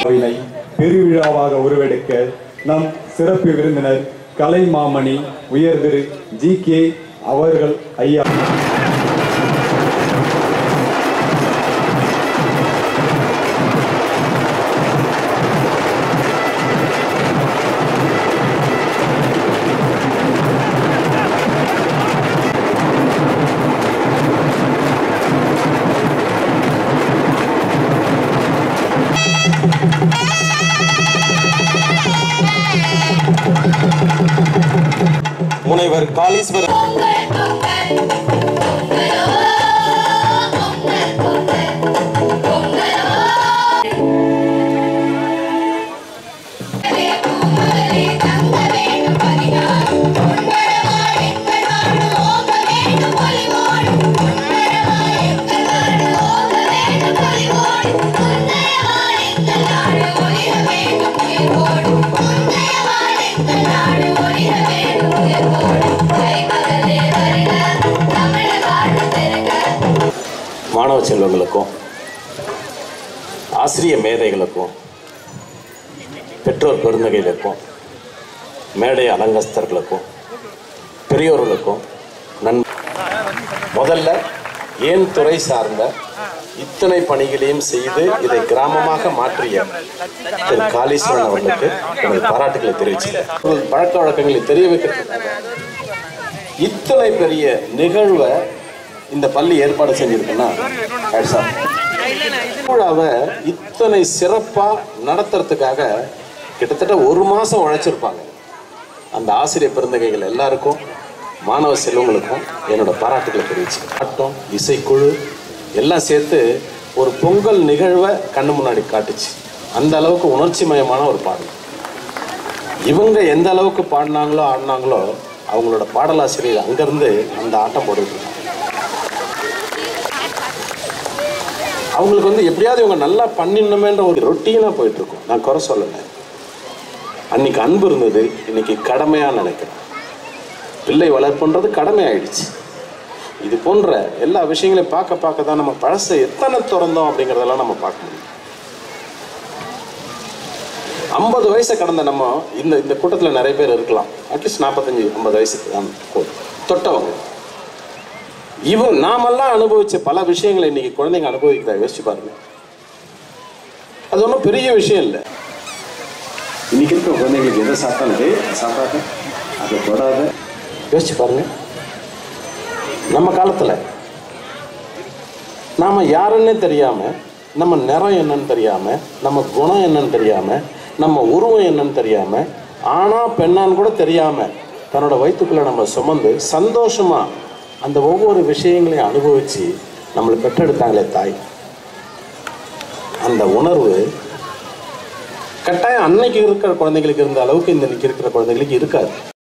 விழாவினை பெருவிழாவாக உருவெடுக்க நம் சிறப்பு விருந்தினர் கலை மாமணி உயர் திரு ஜி கே அவர்கள் ஐயா முனைவர் காளீஸ்வரர் மாணவ செல்வங்களுக்கும் ஆசிரிய மேதைகளுக்கும் பெற்றோர் பெருந்தகைகளுக்கும் மேடை அலங்கஸ்தர்களுக்கும் பெரியோர்களுக்கும் நன் முதல்ல ஏன் துறை சார்ந்த இத்தனை பணிகளையும் செய்து இதை கிராமமாக மாற்றிய திரு காளீஸ்வரன் அவர்களுக்கு எனது பாராட்டுகளை தெரிவிச்சுக்கிறேன் உங்கள் பழக்க வழக்கங்களை தெரிய வைக்கிறதுக்காக இத்தனை பெரிய நிகழ்வை இந்த பள்ளி ஏற்பாடு செஞ்சிருக்குன்னா hats off. விழாவை இத்தனை சிறப்பா நடத்துறதுக்காக கிட்டத்தட்ட ஒரு மாசம் உழைச்சிருப்பாங்க அந்த ஆசிரியர் பெருந்தகைகள் எல்லாருக்கும் மாணவ செல்வங்களுக்கும் என்னோட பாராட்டுகளை தெரிவிச்சு ஆட்டம் இசைக்குழு எல்லாம் சேர்த்து ஒரு பொங்கல் நிகழ்வை கண்ணு முன்னாடி காட்டுச்சு அந்த அளவுக்கு உணர்ச்சி மயமான ஒரு பாடல் இவங்க எந்த அளவுக்கு பாடினாங்களோ ஆடினாங்களோ அவங்களோட பாடலாசிரியர் அங்கேருந்து அந்த ஆட்டம் போட்டுட்டு இருந்தாங்க அவங்களுக்கு வந்து எப்படியாவது இவங்க நல்லா பண்ணிடணுமேன்ற ஒரு ரொட்டீனாக போயிட்டு இருக்கும் நான் குறை சொல்லலை அன்னைக்கு அன்பு இருந்தது இன்னைக்கு கடமையா நினைக்கிறேன் பிள்ளை வளர்ப்புன்றது கடமை ஆயிடுச்சு இது போன்ற எல்லா விஷயங்களையும் பார்க்க பார்க்க தான் நம்ம பழசை எத்தனை திறந்தோம் அப்படிங்கிறதெல்லாம் நம்ம பார்க்க முடியும் ஐம்பது வயசை கடந்த நம்ம இந்த இந்த கூட்டத்தில் நிறைய பேர் இருக்கலாம் அட்லீஸ்ட் நாற்பத்தஞ்சு ஐம்பது வயசுக்கு தான் போதும். தொட்டவங்க இவன் நாமெல்லாம் அனுபவிச்ச பல விஷயங்களை இன்னைக்கு குழந்தைங்க அனுபவிக்கிறத யோசிச்சு பாருங்க அது ஒன்றும் பெரிய விஷயம் இல்லை இன்னைக்கு இருக்க குழந்தைங்களுக்கு எதை சாப்பிட்டாலும் டேய், அதை சாப்பிடாத அதை தொடாத யோசிச்சு பாருங்க நம்ம காலத்தில் நாம யாருன்னே தெரியாம நம்ம நிறம் என்னன்னு தெரியாம நம்ம குணம் என்னன்னு தெரியாம நம்ம உருவம் என்னன்னு தெரியாம ஆனா பெண்ணான்னு கூட தெரியாம தன்னோட வயிற்றுக்குள்ள நம்ம சுமந்து சந்தோஷமா அந்த ஒவ்வொரு விஷயங்களையும் அனுபவிச்சு நம்மளை பெற்றெடுத்தாங்களே தாய் அந்த உணர்வு கட்டாயம் அன்னைக்கு இருக்கிற குழந்தைங்களுக்கு இருந்த அளவுக்கு இந்த இன்னைக்கு இருக்கிற குழந்தைங்களுக்கு இருக்காது